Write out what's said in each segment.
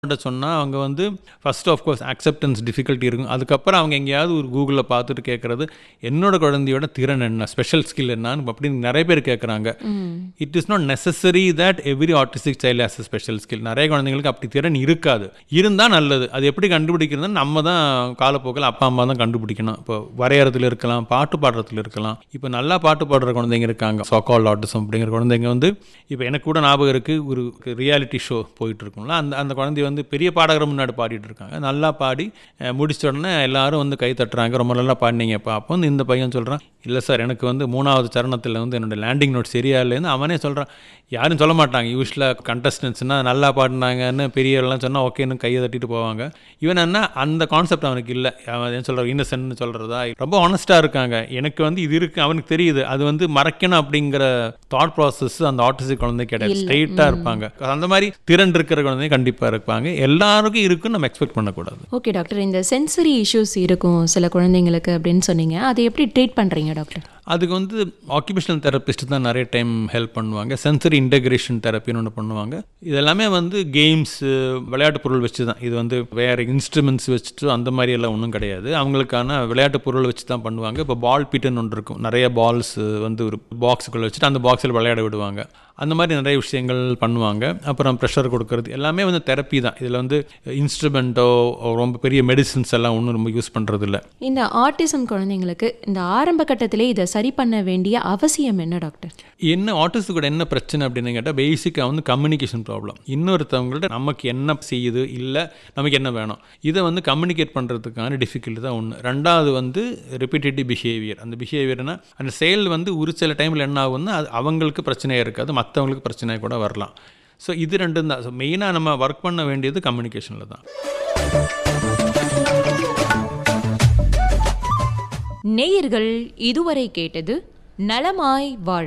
சொன்னால் அவங்க வந்து first of course acceptance difficulty இருக்கும் அதுக்கப்புறம் அவங்க எங்கேயாவது ஒரு கூகுளில் பார்த்துட்டு கேட்குறது என்னோட குழந்தையோட திறன் என்ன ஸ்பெஷல் ஸ்கில் என்னன்னு அப்படின்னு நிறைய பேர் கேட்குறாங்க it is not necessary that every artistic child has a special skill நிறைய குழந்தைங்களுக்கு அப்படி திறன் இருக்காது இருந்தால் நல்லது அது எப்படி கண்டுபிடிக்கிறது நம்ம தான் காலப்போக்கில் அப்பா அம்மா தான் கண்டுபிடிக்கணும் இப்போ வரையறதுல இருக்கலாம் பாட்டு பாடுறதுல இருக்கலாம் இப்போ நல்லா பாட்டு பாடுற குழந்தைங்க இருக்காங்க சோகால் ஆட்டிசம் அப்படிங்கிற குழந்தைங்க வந்து இப்போ எனக்கு கூட ஞாபகம் இருக்குது ஒரு ரியாலிட்டி ஷோ போயிட்டு இருக்கும்ல அந்த அந்த குழந்தை வந்து பெரிய பாடகர் முன்னாடி பாடிட்டு இருக்காங்க நல்லா பாடி அஹ், முடிச்ச உடனே எல்லாரும் வந்து கை தட்டுறாங்க ரொம்ப நல்லா பாடினீங்கப்பா அப்போ வந்து இந்த பையன் சொல்கிறான் இல்லை சார் எனக்கு வந்து மூணாவது சரணத்தில் வந்து என்னோட லேண்டிங் நோட் சரியா இல்லைன்னு அவனே சொல்கிறான் யாரும் சொல்ல மாட்டாங்க யூஸ்வலாக கண்டஸ்டன்ஸ்னால் நல்லா பாடினாங்கன்னு பெரியவர்கள்லாம் சொன்னால் ஓகேன்னு கையை தட்டிட்டு போவாங்க இவன் என்ன அந்த கான்செப்ட் அவனுக்கு இல்லை அவன் என்ன சொல்கிற இன்னசென்ட்னு சொல்கிறதா ரொம்ப ஆனஸ்ட்டாக இருக்காங்க எனக்கு வந்து இது இருக்குது அவனுக்கு தெரியுது அது வந்து மறைக்கணும் அப்படிங்கிற தாட் ப்ராசஸ் அந்த ஆட்டிஸ்டிக் குழந்தை கிடையாது ஸ்ட்ரெயிட்டாக இருப்பாங்க அந்த மாதிரி திறன் இருக்கிற குழந்தை கண்டிப்பாக இருப்பாங்க எல்லாருக்கும் இருக்குன்னு நம்ம எக்ஸ்பெக்ட் பண்ணக்கூடாது ஓகே டாக்டர் இந்த சென்சரி இஷ்யூஸ் இருக்கும் சில குழந்தைங்களுக்கு அப்படின்னு சொன்னீங்க அதை எப்படி ட்ரீட் பண்ணுறீங்க டாக்டர் அதுக்கு வந்து ஆக்குபேஷனல் தெரபிஸ்ட் தான் நிறைய டைம் ஹெல்ப் பண்ணுவாங்க சென்சரி இன்டகிரேஷன் தெரப்பின்னு ஒன்று பண்ணுவாங்க இதெல்லாமே வந்து கேம்ஸு விளையாட்டு பொருள் வச்சு தான் இது வந்து வேறு இன்ஸ்ட்ருமெண்ட்ஸ் வச்சுட்டு அந்த மாதிரி எல்லாம் ஒன்றும் கிடையாது அவங்களுக்கான விளையாட்டு பொருள் வச்சு தான் பண்ணுவாங்க இப்போ பால் பீட்டுன்னு ஒன்று இருக்கும் நிறைய பால்ஸ் வந்து ஒரு பாக்ஸுக்குள்ளே வச்சுட்டு அந்த பாக்ஸில் விளையாட விடுவாங்க அந்த மாதிரி நிறைய விஷயங்கள் பண்ணுவாங்க அப்புறம் ப்ரெஷர் கொடுக்கறது எல்லாமே வந்து தெரப்பி தான் இதில் வந்து இன்ஸ்ட்ருமெண்ட்டோ ரொம்ப பெரிய மெடிசின்ஸ் எல்லாம் ஒன்றும் ரொம்ப யூஸ் பண்ணுறது இல்லை இந்த ஆட்டிசம் குழந்தைங்களுக்கு இந்த ஆரம்ப கட்டத்திலே இதை சரி பண்ண வேண்டிய அவசியம் என்ன டாக்டர் என்ன ஆட்டிஸ்ட் கூட என்ன பிரச்சனை அப்படின்னு கேட்டால் பேசிக்காக வந்து கம்யூனிகேஷன் ப்ராப்ளம் இன்னொருத்தவங்கள்ட்ட நமக்கு என்ன செய்யுது இல்லை நமக்கு என்ன வேணும் இதை வந்து கம்யூனிகேட் பண்ணுறதுக்கான டிஃபிகல்ட்டி தான் ஒன்று ரெண்டாவது வந்து ரிப்பீட்டேட்டிவ் பிஹேவியர் அந்த பிஹேவியர்னா அந்த செயல் வந்து ஒரு சில டைமில் என்ன ஆகும்னா அது அவங்களுக்கு பிரச்சனையாக இருக்காது மற்றவங்களுக்கு பிரச்சனையாக கூட வரலாம் ஸோ இது ரெண்டும் தான் ஸோ மெயினாக நம்ம ஒர்க் பண்ண வேண்டியது கம்யூனிகேஷனில் தான் நேயர்கள் இதுவரை கேட்டது நலமாய் வாழ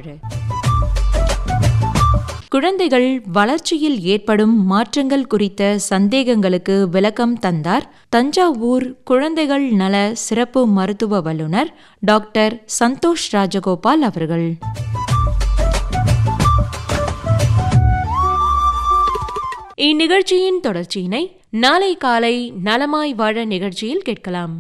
குழந்தைகள் வளர்ச்சியில் ஏற்படும் மாற்றங்கள் குறித்த சந்தேகங்களுக்கு விளக்கம் தந்தார் தஞ்சாவூர் குழந்தைகள் நல சிறப்பு மருத்துவ வல்லுநர் டாக்டர் சந்தோஷ் ராஜகோபால் அவர்கள் இந்நிகழ்ச்சியின் தொடர்ச்சியினை நாளை காலை நலமாய் வாழ நிகழ்ச்சியில் கேட்கலாம்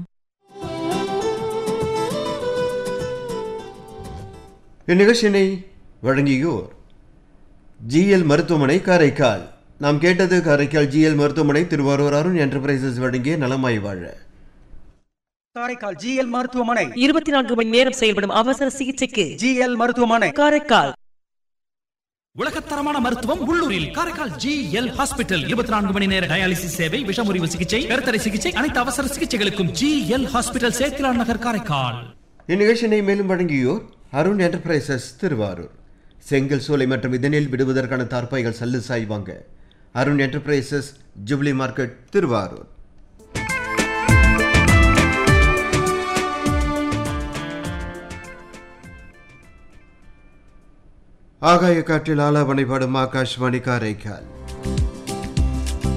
இந்நிகழ்ச்சியினை வழங்கியோர் ஜிஎல் மருத்துவமனை காரைக்கால் நாம் கேட்டது காரைக்கால் ஜிஎல் மருத்துவமனை திருவாரூர் அருண் என்டர்பிரைசஸ் வழங்கிய நலமாய் வாழ காரைக்கால் ஜிஎல் மருத்துவமனை இருபத்தி நான்கு மணி நேரம் செயல்படும் அவசர சிகிச்சைக்கு ஜிஎல் மருத்துவமனை காரைக்கால் உலகத்தரமான மருத்துவம் உள்ளூரில் காரைக்கால் ஜி எல் ஹாஸ்பிட்டல் இருபத்தி நான்கு மணி நேர டயாலிசிஸ் சேவை விஷமுறிவு சிகிச்சை கருத்தடை சிகிச்சை அனைத்து அவசர சிகிச்சைகளுக்கும் ஜி எல் ஹாஸ்பிட்டல் சேத்திலான் நகர் காரைக்கால் இந்நிகழ்ச்சியினை மேலும் வழங்கியோர் அருண் என்டர்பிரைசஸ் திருவாரூர் செங்கல் சோலை மற்றும் இதனில் விடுவதற்கான தார்ப்பாய்கள் சல்லு சாய் வாங்க Arun enterprises jubilee market Thiruvarur ஆகாய காற்றில் ஆலாவணை பாடும் ஆகாஷ்வாணி காரைக்கால்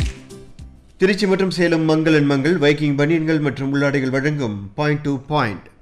திருச்சி மற்றும் சேலம் மங்களன் மங்கள் வைக்கிங் பனியன்கள் மற்றும் உள்ளாடைகள் வழங்கும் பாயிண்ட் டு பாயிண்ட்